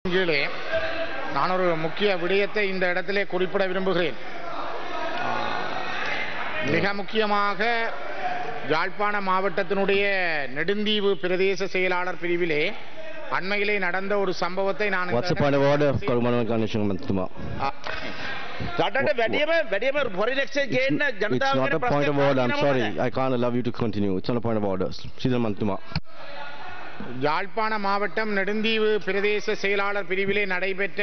கீழே நான் ஒரு முக்கிய விடயத்தை இந்த இடத்திலே குறிப்பிட விரும்புகிறேன் மிக முக்கியமாக யாழ்ப்பாண மாவட்டத்தினுடைய நெடுந்தீவு பிரதேச செயலாளர் பிரிவிலே அண்மையிலே நடந்த ஒரு சம்பவத்தை நான் இந்த What's the point of order, කරුමණව ගණේශ මන්තුමා? රටට වැඩියම වැඩියම ෆොරින් එක්ස්චේන්ජ් ගේන්න It's ජනතාව not a point of order. I'm sorry. I can't allow you to continue. It's not a point of order. සීදල් මන්තුමා. யாழ்ப்பாண மாவட்டம் நெடுந்தீவு பிரதேச செயலாளர் பிரிவிலே நடைபெற்ற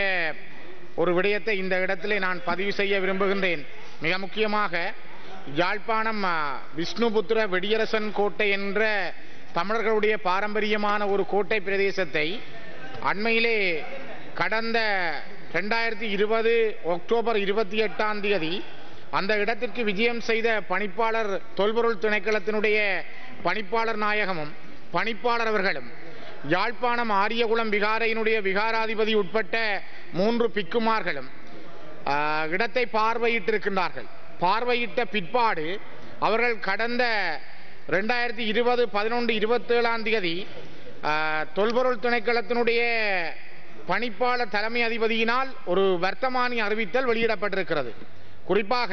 ஒரு விடயத்தை இந்த இடத்திலே நான் பதிவு செய்ய விரும்புகின்றேன் மிக முக்கியமாக யாழ்ப்பாணம் ஆ, விஷ்ணுபுத்திர வெடியரசன் கோட்டை என்ற தமிழர்களுடைய பாரம்பரியமான ஒரு கோட்டை பிரதேசத்தை அண்மையிலே கடந்த ரெண்டாயிரத்தி இருபது அக்டோபர் இருபத்தி எட்டாம் தேதி அந்த இடத்திற்கு விஜயம் செய்த பணிப்பாளர் தொல்பொருள் திணைக்களத்தினுடைய பணிப்பாளர் நாயகமும் பணிப்பாளர் அவர்களும் யாழ்ப்பாணம் ஆரியகுளம் விகாரையினுடைய விகாராதிபதி உட்பட்ட மூன்று பிக்குமார்களும் ஆ, இடத்தை பார்வையிட்டிருக்கின்றார்கள் பார்வையிட்ட பிற்பாடு அவர்கள் கடந்த ரெண்டாயிரத்தி இருபது பதினொன்று இருபத்தேழாம் தேதி ஆ, தொல்பொருள் திணைக்களத்தினுடைய பணிப்பாளர் தலைமை அதிபதியினால் ஒரு வர்த்தமானி அறிவித்தல் வெளியிடப்பட்டிருக்கிறது குறிப்பாக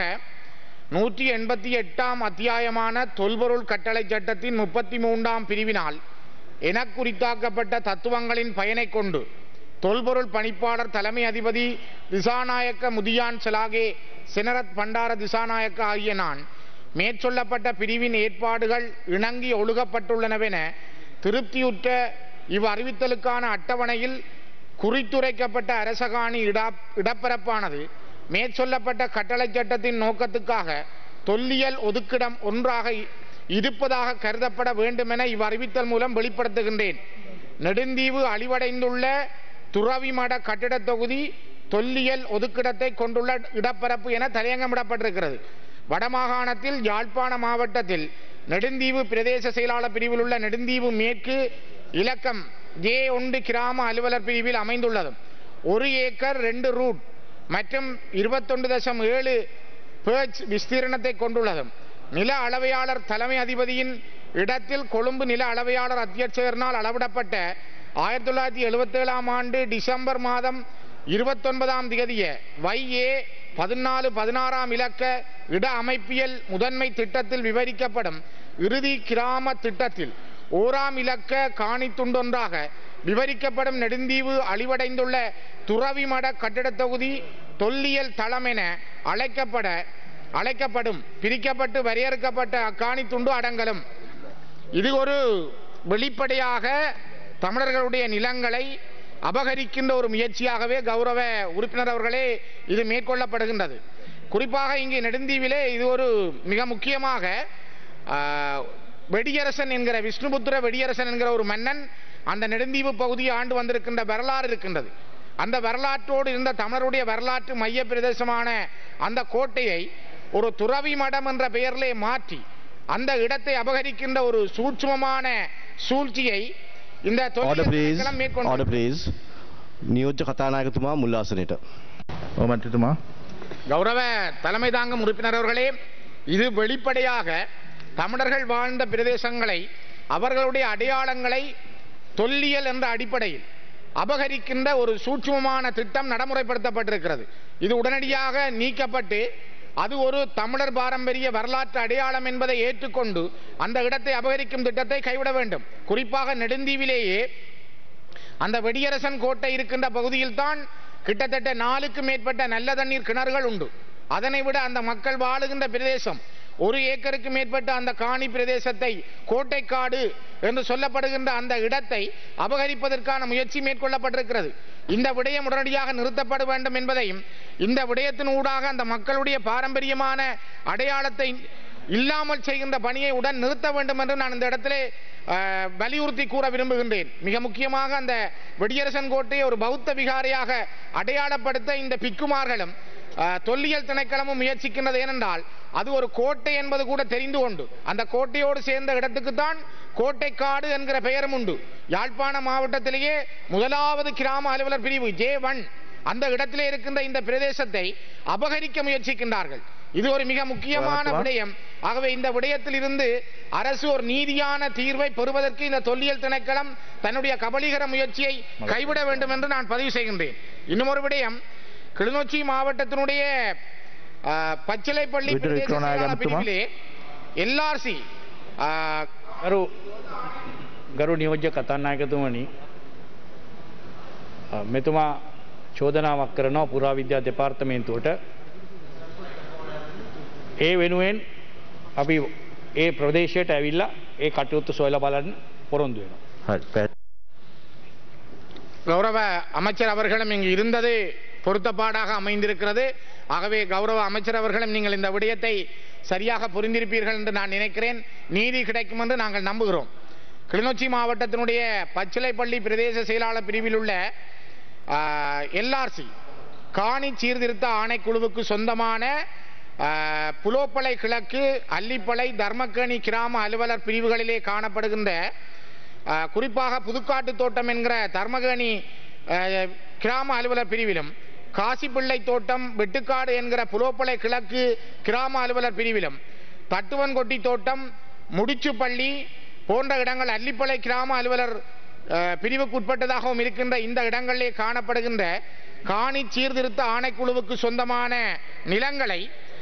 நூற்றி எண்பத்தி எட்டாம் அத்தியாயமான தொல்பொருள் கட்டளை சட்டத்தின் முப்பத்தி மூன்றாம் பிரிவினால் எனக்குறித்தாக்கப்பட்ட தத்துவங்களின் பயனைக் கொண்டு தொல்பொருள் பணிப்பாளர் தலைமை அதிபதி திசாநாயக்க முதியான் செலாகே செனரத் பண்டார திசாநாயக்க ஆகிய நான் மேற்சொல்லப்பட்ட பிரிவின் ஏற்பாடுகள் இணங்கி ஒழுகப்பட்டுள்ளனவென திருப்தியுற்ற இவ் அறிவித்தலுக்கான அட்டவணையில் குறித்துரைக்கப்பட்ட அரசகாணி இடா இடப்பரப்பானது மேற்சொல்லப்பட்ட கட்டளை சட்டத்தின் நோக்கத்துக்காக தொல்லியல் ஒதுக்கிடம் ஒன்றாக இ- இருப்பதாக கருதப்பட வேண்டுமென இவ் அறிவித்தல் மூலம் வெளிப்படுத்துகின்றேன் நெடுந்தீவு அழிவடைந்துள்ள துறவிமட கட்டிடத் தொகுதி தொல்லியல் ஒதுக்கிடத்தை கொண்டுள்ள இடப்பரப்பு என தலையங்கமிடப்பட்டிருக்கிறது வடமாகாணத்தில் யாழ்ப்பாண மாவட்டத்தில் நெடுந்தீவு பிரதேச செயலாளர் பிரிவில் உள்ள நெடுந்தீவு மேற்கு இலக்கம் ஜே ஒன்று கிராம அலுவலர் பிரிவில் அமைந்துள்ளதும் ஒரு ஏக்கர் ரெண்டு ரூட் மற்றும் இருபத்தொன்று தசம் ஏழு பேர்ச் விஸ்தீரணத்தை கொண்டுள்ளதும் நில அளவையாளர் தலைமை அதிபதியின் இடத்தில் கொழும்பு நில அளவையாளர் அத்தியட்சகரினால் அளவிடப்பட்ட ஆயிரத்தி தொள்ளாயிரத்தி எழுபத்தேழாம் ஆண்டு டிசம்பர் மாதம் இருபத்தொன்பதாம் திகதிய வைஏ பதினாலு பதினாறாம் இலக்க இட அமைப்பியல் முதன்மை திட்டத்தில் விவரிக்கப்படும் இறுதி கிராம திட்டத்தில் ஓராம் இலக்க காணி துண்டொன்றாக விவரிக்கப்படும் நெடுந்தீவு அழிவடைந்துள்ள துறவிமட கட்டிடத் தொகுதி தொல்லியல் தளம் என அழைக்கப்பட அழைக்கப்படும் பிரிக்கப்பட்டு வரையறுக்கப்பட்ட அக்காணி துண்டு அடங்கலும் இது ஒரு வெளிப்படையாக தமிழர்களுடைய நிலங்களை அபகரிக்கின்ற ஒரு முயற்சியாகவே கௌரவ உறுப்பினர் அவர்களே இது மேற்கொள்ளப்படுகின்றது குறிப்பாக இங்கே நெடுந்தீவிலே இது ஒரு மிக முக்கியமாக ஆ, வெடியரசன் என்கிற விஷ்ணுபுத்திர வெடியரசன் என்கிற ஒரு மன்னன் அந்த நெடுந்தீவு பகுதியை ஆண்டு வந்திருக்கின்ற வரலாறு இருக்கின்றது அந்த வரலாற்றோடு இருந்த தமிழருடைய வரலாற்று மைய பிரதேசமான அந்த கோட்டையை ஒரு துறவி மடம் என்ற பெயரிலே மாற்றி அந்த இடத்தை அபகரிக்கின்ற ஒரு சூட்சுமமான சூழ்ச்சியை இந்த Order தொல்லியல் please. திணைக்களம் மேற்கொண்டு Order please. නියෝජ්‍ය කතානායකතුමා මුල් ආසනයට. ඔව් මන්ත්‍රීතුමා கௌரவ தலைமை தாங்கும் உறுப்பினர் அவர்களே இது வெளிப்படையாக தமிழர்கள் வாழ்ந்த பிரதேசங்களை அவர்களுடைய அடையாளங்களை தொல்லியல் என்ற அடிப்படையில் அபகரிக்கின்ற ஒரு சூட்சுமமான திட்டம் நடைமுறைப்படுத்தப்பட்டிருக்கிறது இது உடனடியாக நீக்கப்பட்டு அது ஒரு தமிழர் பாரம்பரிய வரலாற்று அடையாளம் என்பதை ஏற்றுக்கொண்டு அந்த இடத்தை அபகரிக்கும் திட்டத்தை கைவிட வேண்டும் குறிப்பாக நெடுந்தீவிலேயே அந்த வெடியரசன் கோட்டை இருக்கின்ற பகுதியில் தான் கிட்டத்தட்ட நாலுக்கு மேற்பட்ட நல்ல தண்ணீர் கிணறுகள் உண்டு அதனை விட அந்த மக்கள் வாழுகின்ற பிரதேசம் ஒரு ஏக்கருக்கு மேற்பட்ட அந்த காணி பிரதேசத்தை கோட்டைக்காடு என்று சொல்லப்படுகின்ற அந்த இடத்தை அபகரிப்பதற்கான முயற்சி மேற்கொள்ளப்பட்டிருக்கிறது இந்த விடயம் உடனடியாக நிறுத்தப்பட வேண்டும் என்பதையும் இந்த விடயத்தின் ஊடாக அந்த மக்களுடைய பாரம்பரியமான அடையாளத்தை இல்லாமல் செய்கின்ற பணியை உடன் நிறுத்த வேண்டும் என்று நான் இந்த இடத்திலே அஹ், வலியுறுத்தி கூற விரும்புகின்றேன் மிக முக்கியமாக அந்த வெடியரசன் கோட்டையை ஒரு பௌத்த விகாரையாக அடையாளப்படுத்த இந்த பிக்குமார்களும் அஹ், தொல்லியல் திணைக்களமும் முயற்சிக்கின்றது ஏனென்றால் அது ஒரு கோட்டை என்பது கூட தெரிந்து கொண்டு அந்த கோட்டையோடு சேர்ந்த இடத்துக்குத்தான் கோட்டைக்காடு என்கிற பெயரும் உண்டு யாழ்ப்பாண மாவட்டத்திலேயே முதலாவது கிராம அலுவலர் பிரிவு ஜே ஒன் அந்த இடத்திலே இருக்கின்ற இந்த பிரதேசத்தை அபகரிக்க முயற்சிக்கின்றார்கள் இது ஒரு மிக முக்கியமான வணக்கம். விடயம் ஆகவே இந்த விடயத்தில் இருந்து அரசு ஒரு நீதியான தீர்வை பெறுவதற்கு இந்த தொல்லியல் திணைக்களம் தன்னுடைய கபலீகர முயற்சியை கைவிட வேண்டும் என்று நான் பதிவு செய்கின்றேன் இன்னும் ஒரு விடயம் கிளிநொச்சி மாவட்டத்தினுடைய ஆ, பச்சிலைப்பள்ளி விடுதலை பிரதேச விக்ரமநாயக செயலாளர் மத்துமா? பிரிவிலே எல்ஆர்சி ගරු ගරු නියෝජ්‍ය කතන්නායකතුමනි අ, මෙතුමා චෝදනාවක් කරනවා පුරාවිද්‍යා දෙපාර්තමේන්තුවට ඒ වෙනුවෙන් අපි ඒ ප්‍රදේශයට ඇවිල්ලා ඒ කටයුත්තු සොයල බලන්න පොරොන්දු වෙනවා. හරි පැත් கௌரவ அமைச்சர் அவர்களும் இங்கு இருந்தது பொருத்தப்பாடாக அமைந்திருக்கிறது ஆகவே கௌரவ அமைச்சர் அவர்களும் நீங்கள் இந்த விடயத்தை சரியாக புரிந்திருப்பீர்கள் என்று நான் நினைக்கிறேன் நீதி கிடைக்கும் என்று நாங்கள் நம்புகிறோம் கிளிநொச்சி மாவட்டத்தினுடைய பச்சிலைப்பள்ளி பிரதேச செயலாளர் பிரிவில் உள்ள எல்ஆர்சி காணி சீர்திருத்த ஆணைக்குழுவுக்கு சொந்தமான ஆ, புலோப்பளை கிழக்கு அல்லிப்பளை தர்மக்கேணி கிராம அலுவலர் பிரிவுகளிலே காணப்படுகின்ற ஆ, குறிப்பாக புதுக்காட்டு தோட்டம் என்கிற தர்மகேணி ஆ, கிராம அலுவலர் பிரிவிலும் காசிப்பிள்ளை தோட்டம் வெட்டுக்காடு என்கிற புலோப்பளை கிழக்கு கிராம அலுவலர் பிரிவிலும் தட்டுவன்கொட்டி தோட்டம் முடிச்சுப்பள்ளி போன்ற இடங்கள் அல்லிப்பளை கிராம அலுவலர் ஆ, பிரிவுக்கு உட்பட்டதாகவும் இருக்கின்ற இந்த இடங்களிலே காணப்படுகின்ற காணி சீர்திருத்த ஆணைக்குழுவுக்கு சொந்தமான நிலங்களை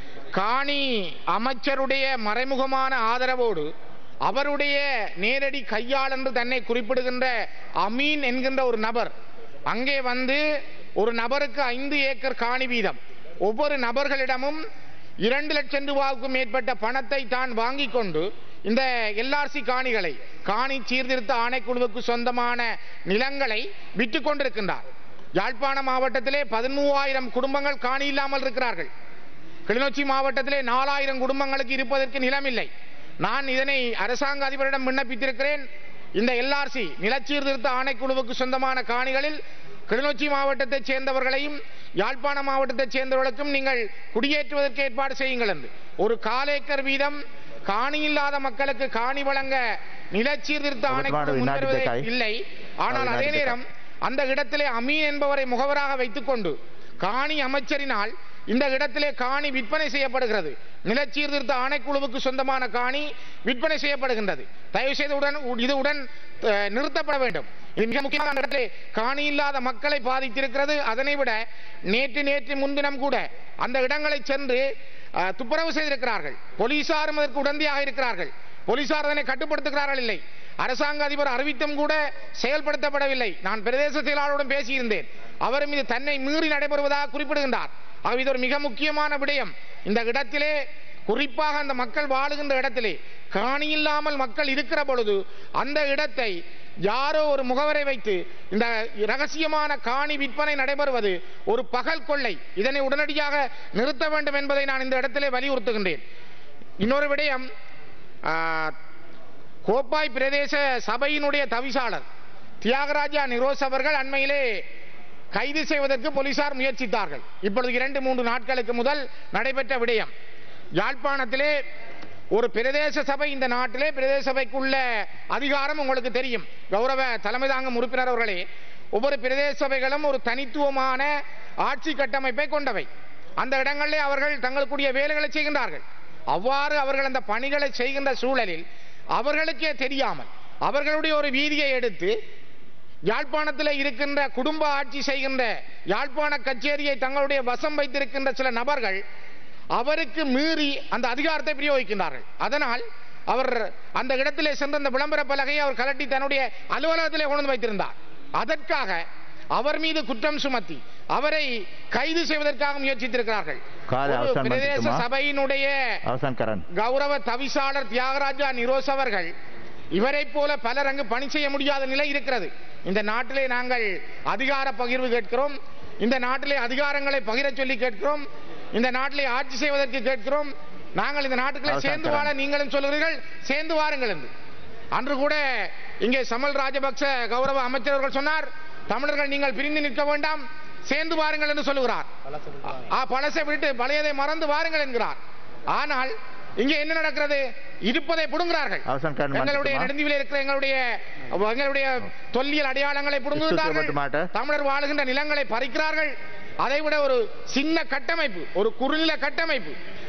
காணி அமைச்சருடைய மறைமுகமான ஆதரவோடு அவருடைய நேரடி கையாள் என்று தன்னை குறிப்பிடுகின்ற அமீன் என்கின்ற ஒரு நபர் அங்கே வந்து ஒரு நபருக்கு ஐந்து ஏக்கர் காணி வீதம் ஒவ்வொரு நபர்களிடமும் இரண்டு லட்சம் ரூபாவுக்கு மேற்பட்ட பணத்தை தான் வாங்கிக் கொண்டு இந்த எல்ஆர்சி காணிகளை காணி சீர்திருத்த ஆணைக்குழுவுக்கு சொந்தமான நிலங்களை விற்றுக் கொண்டிருக்கின்றார் யாழ்ப்பாண மாவட்டத்திலே பதிமூவாயிரம் குடும்பங்கள் காணி இல்லாமல் இருக்கிறார்கள் கிளிநொச்சி மாவட்டத்திலே நாலாயிரம் குடும்பங்களுக்கு இருப்பதற்கு நிலமில்லை நான் இதனை அரசாங்க அதிபரிடம் விண்ணப்பித்திருக்கிறேன் இந்த எல்ஆர்சி நிலச்சீர்திருத்த ஆணைக்குழுவுக்கு சொந்தமான காணிகளில் கிளிநொச்சி மாவட்டத்தைச் சேர்ந்தவர்களையும் யாழ்ப்பாண மாவட்டத்தைச் சேர்ந்தவர்களுக்கும் நீங்கள் குடியேற்றுவதற்கு ஏற்பாடு செய்யுங்கள் என்று ஒரு காலேக்கர் வீதம் காணி இல்லாத மக்களுக்கு காணி வழங்க நிலச்சீர்திருத்த ஆணைக்குழு வினாடி முன்வருவதே தேக்காய். இல்லை ஆனால் வினாடி அதே தேக்காய். நேரம் அந்த இடத்திலே அமீன் என்பவரை முகவராக வைத்துக்கொண்டு காணி அமைச்சரினால் இந்த இடத்திலே காணி விற்பனை செய்யப்படுகிறது நிலச்சீர்திருத்த ஆணைக்குழுவுக்கு சொந்தமான காணி விற்பனை செய்யப்படுகின்றது தயவு செய்து உடன் இது உடன் அஹ், நிறுத்தப்பட வேண்டும் இது மிக முக்கியமான இடத்திலே காணி இல்லாத மக்களை பாதித்திருக்கிறது அதனை விட நேற்று நேற்று முன்தினம் கூட அந்த இடங்களை சென்று அஹ், துப்புரவு செய்திருக்கிறார்கள் போலீசாரும் அதற்கு உடந்தையாக இருக்கிறார்கள் போலீசார் அதனை கட்டுப்படுத்துகிறார்கள் இல்லை அரசாங்க அதிபர் அறிவித்தும் கூட செயல்படுத்தப்படவில்லை நான் பிரதேச செயலாளருடன் பேசியிருந்தேன் அவரும் இது தன்னை மீறி நடைபெறுவதாக குறிப்பிடுகின்றார் ஆகவே இது ஒரு மிக முக்கியமான விடயம் இந்த இடத்திலே குறிப்பாக அந்த மக்கள் வாழுகின்ற இடத்திலே காணி இல்லாமல் மக்கள் இருக்கிற பொழுது அந்த இடத்தை யாரோ ஒரு முகவரை வைத்து இந்த ரகசியமான காணி விற்பனை நடைபெறுவது ஒரு பகல் கொள்ளை இதனை உடனடியாக நிறுத்த வேண்டும் என்பதை நான் இந்த இடத்திலே வலியுறுத்துகின்றேன் இன்னொரு விடயம் ஆ, கோப்பாய் பிரதேச சபையினுடைய தவிசாளர் தியாகராஜா நிரோஸ் அவர்கள் அண்மையிலே கைது செய்வதற்கு போலீசார் முயற்சித்தார்கள் இப்பொழுது இரண்டு மூன்று நாட்களுக்கு முதல் நடைபெற்ற விடயம் யாழ்ப்பாணத்திலே ஒரு பிரதேச சபை இந்த நாட்டிலே பிரதேச சபைக்குள்ள அதிகாரம் உங்களுக்கு தெரியும் கௌரவ தலைமை தாங்கும் உறுப்பினர் அவர்களே ஒவ்வொரு பிரதேச சபைகளும் ஒரு தனித்துவமான ஆட்சி கட்டமைப்பை கொண்டவை அந்த இடங்களிலே அவர்கள் தங்களுக்குரிய வேலைகளை செய்கின்றார்கள் அவ்வாறு அவர்கள் அந்த பணிகளை செய்கின்ற சூழலில் அவர்களுக்கே தெரியாமல் அவர்களுடைய ஒரு வீதியை எடுத்து யாழ்ப்பாணத்தில் இருக்கின்ற குடும்ப ஆட்சி செய்கின்ற யாழ்ப்பாண கச்சேரியை தங்களுடைய வசம் வைத்திருக்கின்ற சில நபர்கள் அவருக்கு மீறி அந்த அதிகாரத்தை பிரயோகிக்கின்றார்கள் அதனால் அவர் அந்த இடத்திலே சென்று அந்த விளம்பர பலகையை அவர் கலட்டி தன்னுடைய அலுவலகத்திலே கொண்டு வந்து வைத்திருந்தார் அதற்காக அவர் மீது குற்றம் சுமத்தி அவரை கைது செய்வதற்காக முயற்சித்திருக்கிறார்கள் காலை ஒரு அவசானம் பிரதேச பண்ணிட்டுமா? சபையினுடைய අවසන් කරන්න. கௌரவ தவிசாளர் தியாகராஜா நிரோஸ் அவர்கள் இவரைப் போல பலர் அங்கு பணி செய்ய முடியாத நிலை இருக்கிறது இந்த நாட்டிலே நாங்கள் அதிகார பகிர்வு கேட்கிறோம் இந்த நாட்டிலே அதிகாரங்களை பகிரச் சொல்லி கேட்கிறோம் இந்த நாட்டிலே ஆட்சி செய்வதற்கு கேட்கிறோம் நாங்கள் இந்த நாட்டுக்குள்ளே அவசானம் சேர்ந்து வாழ நீங்களும் சொல்கிறீர்கள் சேர்ந்து வாருங்கள் என்று அன்று கூட இங்கே சமல் ராஜபக்ச கௌரவ அமைச்சர் அவர்கள் சொன்னார் தமிழர்கள் நீங்கள் பிரிந்து நிற்க வேண்டாம் சேர்ந்து வாருங்கள் என்று சொல்லுகிறார் ஆ, பழசை விட்டு பழையதை மறந்து வாருங்கள் என்கிறார் ஆனால் இங்கே என்ன நடக்கிறது இருப்பதை புடுங்குகிறார்கள் அவசான் காரணம் எங்களுடைய மாட்டுமா? நெடுந்தீவிலே இருக்கிற எங்களுடைய எங்களுடைய தொல்லியல் அடையாளங்களை புடுங்குகிறார்கள் சுத்தப்பட்டு மாட்ட? தமிழர் வாழுகின்ற நிலங்களை பறிக்கிறார்கள் அதை விட ஒரு சின்ன கட்டமைப்பு ஒரு குறுநில கட்டமைப்பு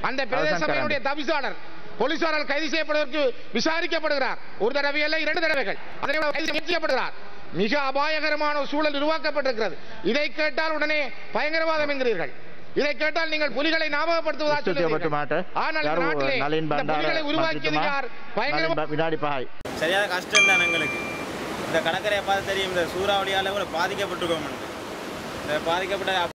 அந்த பிரதேச அவசான் சபையினுடைய தவிசாளர் போலீசாரால் கைது செய்யப்படுவதற்கு விசாரிக்கப்படுகிறார் ஒரு தடவை அல்ல இரண்டு தடவைகள் அதனை விட கைது செய்யப்படுகிறார் மிக அபாயகரமான ஒரு சூழல் உருவாக்கப்பட்டிருக்கிறது இதை கேட்டால் உடனே பயங்கரவாதம் என்கிறீர்கள் இதை கேட்டால் நீங்கள் புலிகளை ஞாபகப்படுத்துவதாக ස්තුතිය சொல்லுகிறீர்கள். ඔබතුමාට ஆனால் இந்த ගරු நாட்டிலே නලින් இந்த බණ්ඩාර புலிகளை உருவாக்கியது මන්ත්‍රීතුමා, யார் නලින් பயங்கர බ- විනාඩි පහයි சரியான கஷ்டம் தான் எங்களுக்கு இந்த கடற்கரையை பார்த்து தெரியும் இந்த சூறாவளியால் கூட பாதிக்கப்பட்டிருக்கோம் இந்த பாதிக்கப்பட்ட